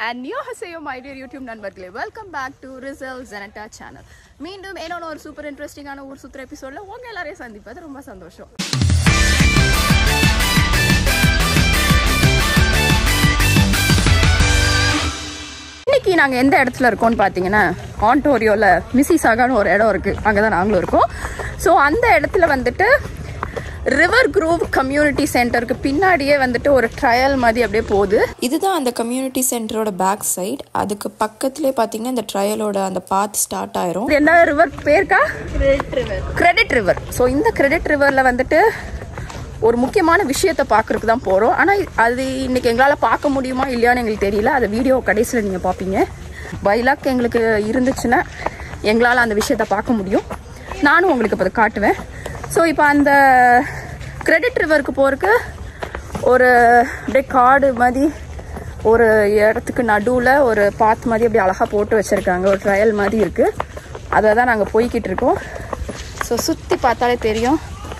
and new ஹசையோ my dear YouTube நண்பர்களே welcome back to ரிசல்ட் ஜெனட்டா சேனல் மீண்டும் என்னோட ஒரு சூப்பர் இன்ட்ரெஸ்டிங்கான ஊர் சுற்றுற எபிசோடில் உங்கள் எல்லாரையும் சந்திப்பது ரொம்ப சந்தோஷம் இன்னைக்கு நாங்கள் எந்த இடத்துல இருக்கோம்னு பார்த்தீங்கன்னா ஆன்டோரியோவில் மிஸ்ஸிசாகான்னு ஒரு இடம் இருக்குது அங்கே தான் நாங்களும் இருக்கோம் ஸோ அந்த இடத்துல வந்துட்டு ரிவர் குரூவ் கம்யூனிட்டி சென்டருக்கு பின்னாடியே வந்துட்டு ஒரு ட்ரையல் மாதிரி அப்படியே போகுது இதுதான் அந்த கம்யூனிட்டி சென்டரோட பேக் சைடு அதுக்கு பக்கத்துலேயே பார்த்தீங்கன்னா இந்த ட்ரையலோட அந்த பாத் ஸ்டார்ட் ஆயிரும் இது என்ன ரிவர் பேருக்கா கிரெடிட் ரிவர் ஸோ இந்த கிரெடிட் ரிவரில் வந்துட்டு ஒரு முக்கியமான விஷயத்தை பார்க்கறதுக்கு தான் போகிறோம் ஆனால் அது இன்னைக்கு எங்களால் பார்க்க முடியுமா இல்லையான்னு எங்களுக்கு தெரியல அதை வீடியோ கடைசியில் நீங்கள் பார்ப்பீங்க பைலாக் எங்களுக்கு இருந்துச்சுன்னா எங்களால் அந்த விஷயத்தை பார்க்க முடியும் நானும் உங்களுக்கு இப்போ அதை காட்டுவேன் ஸோ இப்போ அந்த கிரெடிட் ரிவருக்கு போகிறதுக்கு ஒரு அப்படியே காடு மாதிரி ஒரு இடத்துக்கு நடுவில் ஒரு பாத் மாதிரி அப்படியே அழகாக போட்டு வச்சுருக்காங்க ஒரு ட்ரையல் மாதிரி இருக்குது அதை தான் நாங்கள் போய்கிட்டு இருக்கோம் ஸோ சுற்றி பார்த்தாலே தெரியும்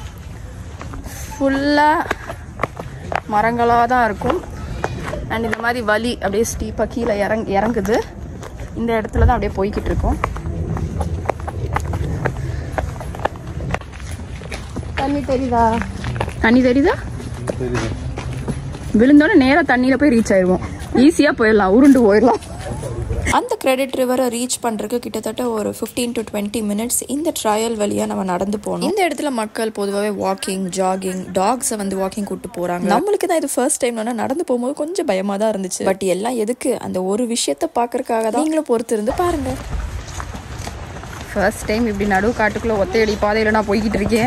ஃபுல்லாக மரங்களாக தான் இருக்கும் அண்ட் இந்த மாதிரி வலி அப்படியே ஸ்டீப்பாக கீழே இறங் இறங்குது இந்த இடத்துல தான் அப்படியே போய்கிட்டு இருக்கோம் தண்ணி தெரியுதா தண்ணி தெரியுதா விழுந்தோடனே நேராக தண்ணியில் போய் ரீச் ஆயிடுவோம் ஈஸியாக போயிடலாம் உருண்டு போயிடலாம் அந்த கிரெடிட் ரிவரை ரீச் பண்ணுறதுக்கு கிட்டத்தட்ட ஒரு ஃபிஃப்டீன் டு டுவெண்ட்டி மினிட்ஸ் இந்த ட்ரையல் வழியாக நம்ம நடந்து போகணும் இந்த இடத்துல மக்கள் பொதுவாகவே வாக்கிங் ஜாகிங் டாக்ஸை வந்து வாக்கிங் கூட்டு போகிறாங்க நம்மளுக்கு தான் இது ஃபர்ஸ்ட் டைம் நடந்து போகும்போது கொஞ்சம் பயமாக தான் இருந்துச்சு பட் எல்லாம் எதுக்கு அந்த ஒரு விஷயத்த பார்க்கறதுக்காக தான் நீங்களும் பொறுத்து இருந்து பாருங்க ஃபர்ஸ்ட் டைம் இப்படி நடுவு காட்டுக்குள்ளே ஒத்தையடி பாதையில் நான் போய்கிட்டு இருக்கேன்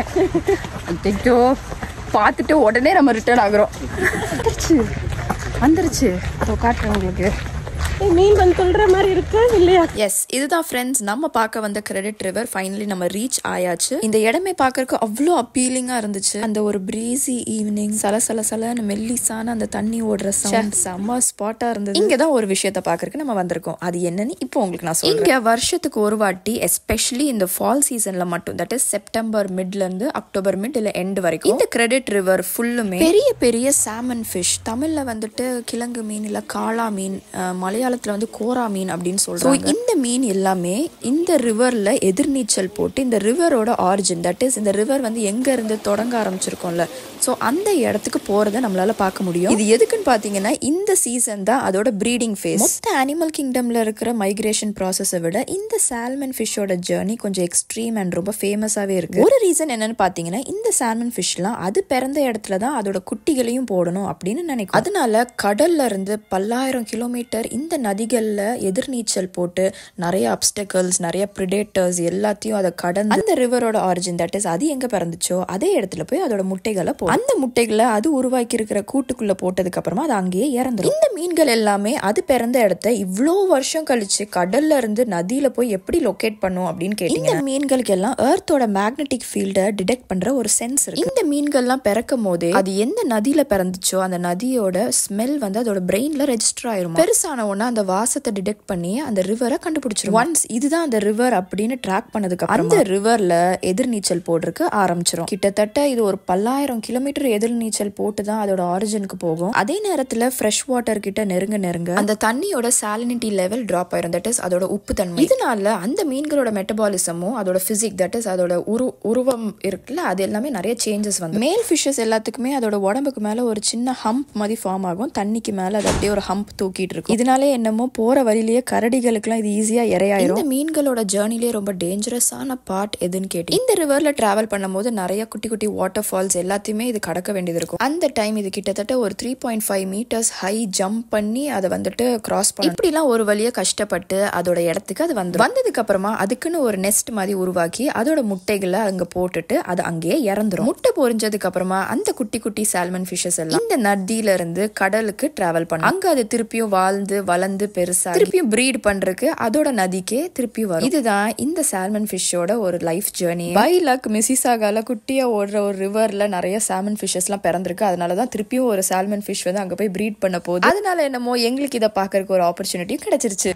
ஐயோ பார்த்துட்டு உடனே நம்ம ரிட்டர்ன் ஆகுறோம் வந்துருச்சு வந்துருச்சு இதோ காட்டுறேன் உங்களுக்கு மீன் வந்து சொல்ற மாதிரி இருக்கு இல்லையா எஸ் இதுதான் ஃப்ரெண்ட்ஸ் நம்ம பார்க்க வந்த கிரெடிட் ரிவர் ஃபைனலி நம்ம ரீச் ஆயாச்சு இந்த இடமே பார்க்கறதுக்கு அவ்வளோ அப்பீலிங்காக இருந்துச்சு அந்த ஒரு பிரீசி ஈவினிங் சல சல சலன்னு மெல்லிசான அந்த தண்ணி ஓடுற சவுண்ட் செம்ம ஸ்பாட்டாக இருந்தது இங்கே தான் ஒரு விஷயத்த பார்க்கறதுக்கு நம்ம வந்திருக்கோம் அது என்னன்னு இப்போ உங்களுக்கு நான் சொல்றேன் இங்கே வருஷத்துக்கு ஒரு வாட்டி எஸ்பெஷலி இந்த ஃபால் சீசன்ல மட்டும் தட் இஸ் செப்டம்பர் மிட்ல இருந்து அக்டோபர் மிட் இல்ல எண்ட் வரைக்கும் இந்த கிரெடிட் ரிவர் ஃபுல்லுமே பெரிய பெரிய சாமன் ஃபிஷ் தமிழ்ல வந்துட்டு கிழங்கு மீன் இல்ல காளா மீன் அஹ், மலையாளத்துல வந்து கோரா மீன் அப்படின்னு சொல்றாங்க இந்த மீன் எல்லாமே இந்த ரிவர்ல எதிர்நீச்சல் போட்டு இந்த ரிவரோட ஆரிஜின் தட் இஸ் இந்த ரிவர் வந்து எங்க இருந்து தொடங்க ஆரம்பிச்சிருக்கோம்ல ஸோ அந்த இடத்துக்கு போறதை நம்மளால பார்க்க முடியும் இது எதுக்குன்னு பாத்தீங்கன்னா இந்த சீசன் தான் அதோட ப்ரீடிங் ஃபேஸ் மொத்த அனிமல் கிங்டம்ல இருக்கிற மைக்ரேஷன் ப்ராசஸை விட இந்த சால்மன் ஃபிஷ்ஷோட ஜேர்னி கொஞ்சம் எக்ஸ்ட்ரீம் அண்ட் ரொம்ப ஃபேமஸாவே இருக்கு ஒரு ரீசன் என்னன்னு பாத்தீங்கன்னா இந்த சால்மன் ஃபிஷ்லாம் அது பிறந்த இடத்துல தான் அதோட குட்டிகளையும் போடணும் அப்படின்னு நினைக்கும் அதனால கடல்ல இருந்து பல்லாயிரம் கிலோமீட்டர் இந்த நதிகள்ல எதிர்நீச்சல் போட்டு நிறைய அப்டக்கல்ஸ் நிறைய ப்ரிடேட்டர்ஸ் எல்லாத்தையும் அதை கடந்து அந்த ரிவரோட ஆரிஜின் தட் இஸ் அது எங்க பிறந்துச்சோ அதே இடத்துல போய் அதோட முட்டைகளை போ அந்த முட்டைகளை அது உருவாக்கி இருக்கிற கூட்டுக்குள்ள போட்டதுக்கு அப்புறமா அது அங்கேயே இறந்துரும் இந்த மீன்கள் எல்லாமே அது பிறந்த இடத்த இவ்வளோ வருஷம் கழிச்சு கடல்ல இருந்து நதியில போய் எப்படி லொகேட் பண்ணும் அப்படின்னு கேட்டீங்க இந்த மீன்களுக்கு எல்லாம் எர்த்தோட மேக்னெட்டிக் ஃபீல்டை டிடெக்ட் பண்ற ஒரு சென்ஸ் இருக்கு இந்த மீன்கள்லாம் பிறக்கும் போதே அது எந்த நதியில பிறந்துச்சோ அந்த நதியோட ஸ்மெல் வந்து அதோட பிரெயின்ல ரெஜிஸ்டர் ஆயிரும் பெருசான உடனே அந்த வாசத்தை டிடெக்ட் பண்ணி அந்த ரிவரை கண்டுபிடிச்சிரும் ஒன்ஸ் இதுதான் அந்த ரிவர் அப்படின்னு ட்ராக் பண்ணதுக்கு அப்புறம் அந்த ரிவர்ல எதிர்நீச்சல் போடுறதுக்கு ஆரம்பிச்சிரும் கிட்டத்தட்ட இது ஒரு பல்லாயிரம் கிலோமீட்டர் எதிர்நீச்சல் போட்டு தான் அதோட ஆரிஜினுக்கு போகும் அதே நேரத்துல ஃப்ரெஷ் வாட்டர் கிட்ட நெருங்க நெருங்க அந்த தண்ணியோட சாலினிட்டி லெவல் டிராப் ஆயிரும் தட் இஸ் அதோட உப்பு தன்மை இதனால அந்த மீன்களோட மெட்டபாலிசமும் அதோட பிசிக் தட் இஸ் அதோட உரு உருவம் இருக்குல்ல அது எல்லாமே நிறைய சேஞ்சஸ் வந்து மேல் ஃபிஷஸ் எல்லாத்துக்குமே அதோட உடம்புக்கு மேல ஒரு சின்ன ஹம்ப் மாதிரி ஃபார்ம் ஆகும் தண்ணிக்கு மேல அது அப்படியே ஒரு ஹம்ப் தூக்கிட்டு இருக்கும் இதனாலே என்னமோ போற வழியிலேயே கரடிகளுக்குலாம் இது ஈஸியா இரையாயிரும் இந்த மீன்களோட ஜேர்னிலே ரொம்ப டேஞ்சரஸான பார்ட் எதுன்னு கேட்டு இந்த ரிவர்ல டிராவல் பண்ணும்போது நிறைய குட்டி குட்டி வாட்டர் ஃபால்ஸ் எல்லாத்தையுமே இது கடக்க வேண்டியது இருக்கும் அந்த டைம் இது கிட்டத்தட்ட ஒரு three point five meters high jump பண்ணி அதை வந்துட்டு கிராஸ் பண்ணி இப்படிலாம் ஒரு வழியா கஷ்டப்பட்டு அதோட இடத்துக்கு அது வந்து வந்ததுக்கு அப்புறமா அதுக்குன்னு ஒரு நெஸ்ட் மாதிரி உருவாக்கி அதோட முட்டைகளை அங்க போட்டுட்டு அது அங்கேயே இறந்துரும் முட்டை பொரிஞ்சதுக்கு அப்புறமா அந்த குட்டி குட்டி சால்மன் ஃபிஷஸ் எல்லாம் இந்த நதியில இருந்து கடலுக்கு டிராவல் பண்ணும் அங்க அது திருப்பியும் வாழ்ந்து வளர்ந்து பெருசா திருப்பியும் ப்ரீட் பண்றதுக்கு அதோட நதிக்கே திருப்பி வரும் இதுதான் இந்த சால்மன் ஃபிஷ்ஷோட ஒரு லைஃப் ஜேர்னி பை லக் மிசிசாகால குட்டியா ஓடுற ஒரு ரிவர்ல நிறைய சால்மன் ஃபிஷஸ் எல்லாம் பிறந்திருக்கு அதனாலதான் திருப்பியும் ஒரு சால்மன் ஃபிஷ் வந்து அங்க போய் ப்ரீட் பண்ண போகுது அதனால என்னமோ எங்களுக்கு இதை பாக்குறதுக்கு ஒரு ஆப்பர்ச்சுனிட்டியும் கிடைச்சிருச்சு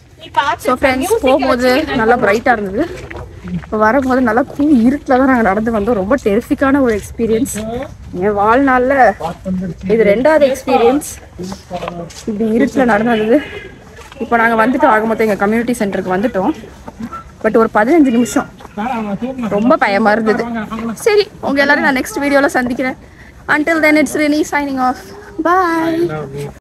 ஸோ ஃப்ரெண்ட்ஸ் போகும்போது நல்லா பிரைட்டாக இருந்தது இப்போ வரும்போது நல்லா கூ இருட்டில் தான் நாங்கள் நடந்து வந்தோம் ரொம்ப டெரிஃபிக்கான ஒரு எக்ஸ்பீரியன்ஸ் என் வாழ்நாளில் இது ரெண்டாவது எக்ஸ்பீரியன்ஸ் இப்படி இருட்டில் நடந்தது இப்போ நாங்கள் வந்துட்டோம் ஆக மொத்தம் எங்கள் கம்யூனிட்டி சென்டருக்கு வந்துட்டோம் பட் ஒரு பதினஞ்சு நிமிஷம் ரொம்ப பயமாக இருந்தது சரி உங்கள் எல்லாரும் நான் நெக்ஸ்ட் வீடியோவில் சந்திக்கிறேன் until then it's ரினி signing off bye